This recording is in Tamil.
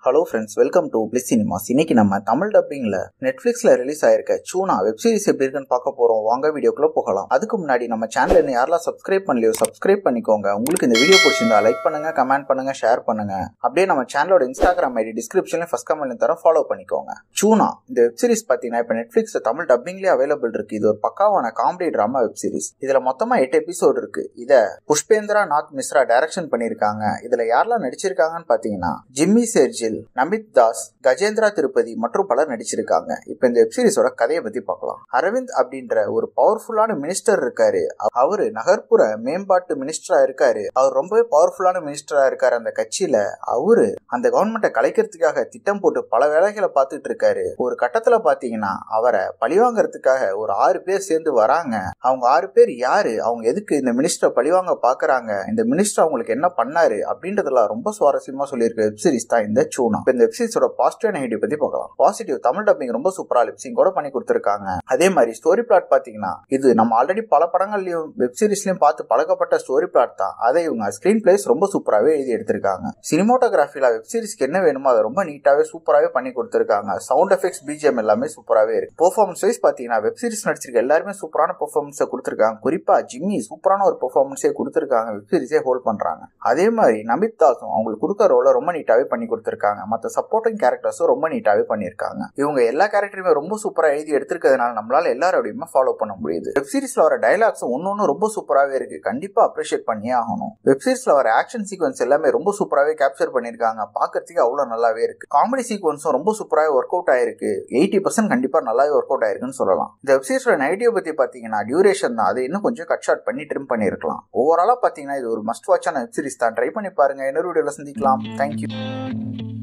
hello friends welcome to Bliss cinemas இன்னைக்கு நம்ம தமிழ் டப்பிங்ல நெட்ஃபிளிக்ஸ்ல ரிலீஸ் ஆயிருக்க சூனா வெப் சீரிஸ் எப்படி இருக்குன்னு பார்க்க போறோம் வாங்க வீடியோக்குள்ள போகலாம் அதுக்கு முன்னாடி நம்ம சேனல் இன்னும் யாரெல்லாம் சப்ஸ்கிரைப் பண்ணலையோ சப்ஸ்கிரைப் பண்ணிக்கோங்க உங்களுக்கு இந்த வீடியோ பிடிச்சிருந்தா லைக் பண்ணுங்க கமெண்ட் பண்ணுங்க ஷேர் பண்ணுங்க அப்படியே நம்ம சேனலோட இன்ஸ்டாகிராம் ஐடி டிஸ்கிரிப்ஷன்ல ஃபர்ஸ்ட் கமெண்ட் தர ஃபாலோ பண்ணிக்கோங்க சூனா இந்த வெப் சீரிஸ் பார்த்தீங்கன்னா இப்போ நெட்ஃபிளிக்ஸ்ல தமிழ் டப்பிங்லேயே அவைலபிள் இருக்கு இது ஒரு பக்காவான காமெடி டிராமா வெப் சீரிஸ் இதுல மொத்தமா எட்டு எபிசோடு இருக்கு இத புஷ்பேந்திரா நாத் மிஸ்ரா டைரக்ஷன் பண்ணியிருக்காங்க இதுல யாரெல்லாம் நடிச்சிருக்காங்கன்னு பாத்தீங்கன்னா ஜிம்மி செர்ஜில் நமித் தாஸ் கஜேந்திரா திருப்பதி மற்றும் பலர் நடிச்சிருக்காங்க இப்போ இந்த வெப் சீரிஸோட கதையை பத்தி பார்க்கலாம் அரவிந்த் அப்படின்ற ஒரு பவர்ஃபுல்லான மினிஸ்டர் இருக்காரு அவரு நகர்ப்புற மேம்பாட்டு மினிஸ்டரா இருக்காரு அவர் ரொம்பவே பவர்ஃபுல்லான மினிஸ்டரா இருக்காரு அந்த கட்சியில அவரு அந்த கவர்மெண்ட்டை கலைக்கிறதுக்காக திட்டம் போட்டு பல வேலைகளை பார்த்துட்டு இருக்காரு ஒரு கட்டத்துல பாத்தீங்கன்னா அவரை பழிவாங்கறதுக்காக ஒரு ஆறு பேர் சேர்ந்து வராங்க அவங்க ஆறு பேர் யாரு அவங்க எதுக்கு இந்த மினிஸ்டரை பழிவாங்க பாக்குறாங்க இந்த மினிஸ்டர் அவங்களுக்கு என்ன பண்ணாரு அப்படின்றதெல்லாம் ரொம்ப சுவாரஸ்யமா சொல்லியிருக்க வெப் சீரிஸ் தான் இந்த சூனா இப்ப இந்த வெப் சீரிஸோட பாசிட்டிவ் நெகட்டிவ் பத்தி பார்க்கலாம் பாசிட்டிவ் தமிழ் டப்பிங் ரொம்ப சூப்பரா லிப்சிங் கூட பண்ணி கொடுத்துருக்காங்க அதே மாதிரி ஸ்டோரி பிளாட் பாத்தீங்கன்னா இது நம்ம ஆல்ரெடி பல படங்கள்லயும் வெப் சீரிஸ்லயும் பார்த்து பழக்கப்பட்ட ஸ்டோரி பிளாட் தான் அதை இவங்க ஸ்கிரீன் பிளேஸ் ரொம்ப சூப்பராகவே எழுதி எடுத்திருக்காங்க சினிமோட்டோகிராஃபில வெப் சீரிஸ்க்கு என்ன வேணுமோ அதை ரொம்ப நீட்டாவே சூப்பராகவே பண்ணி கொடுத்துருக்காங்க சவுண்ட் எஃபெக்ட்ஸ் பிஜிஎம் எல்லாமே சூப்பராகவே இருக்கு பெர்ஃபார்மன்ஸ் வைஸ் பாத்தீங்கன்னா வெப் சீரிஸ் நடிச்சிருக்க எல்லாருமே சூப்பரான பெர்ஃபார்மன்ஸை கொடுத்துருக்காங்க குறிப்பா ஜிம்மி சூப்பரான ஒரு பெர்ஃபார்மன்ஸே கொடுத்துருக்காங்க வெப் சீரிஸே ஹோல்ட் பண்றாங்க அதே மாதிரி நமித் தாஸும் அவங்களுக்கு கொடுக்க ரோலை ரொம்ப நீட்டாவே பண்ணி கொடுத்துருக்காங்க மற்ற சப்போர்ட்டிங் கேரக்டர்ஸும் ரொம்ப நீட்டாவே பண்ணியிருக்காங்க இவங்க எல்லா கேரக்டருமே ரொம்ப சூப்பரா எழுதி எடுத்திருக்கிறதுனால நம்மளால எல்லாரோடையுமே ஃபாலோ பண்ண முடியுது வெப் சீரிஸ்ல வர டைலாக்ஸும் ஒன்னொன்னு ரொம்ப சூப்பராகவே இருக்கு கண்டிப்பா அப்ரிஷியேட் பண்ணியே ஆகணும் வெப் சீரிஸ்ல வர ஆக்ஷன் சீக்வன்ஸ் எல்லாமே ரொம்ப சூப்பராகவே கேப்சர் பண்ணியிருக்காங்க பார்க்கறதுக்கு அவ்வளவு நல்லாவே இருக்கு காமெடி சீக்வன்ஸும் ரொம்ப சூப்பராகவே ஒர்க் அவுட் ஆயிருக்கு எயிட்டி பர்சன்ட் கண்டிப்பா நல்லாவே ஒர்க் அவுட் ஆயிருக்குன்னு சொல்லலாம் இந்த வெப் சீரிஸோட நெகட்டிவ் பத்தி பாத்தீங்கன்னா டியூரேஷன் தான் அதை இன்னும் கொஞ்சம் கட் ஷார்ட் பண்ணி ட்ரிம் பண்ணிருக்கலாம் ஓவராலா பாத்தீங்கன்னா இது ஒரு மஸ்ட் வாட்சான வெப் சீரிஸ் தான் ட்ரை பண்ணி பாருங்க இன்னொரு வீடியோல சந்திக்கலாம் தேங்க்யூ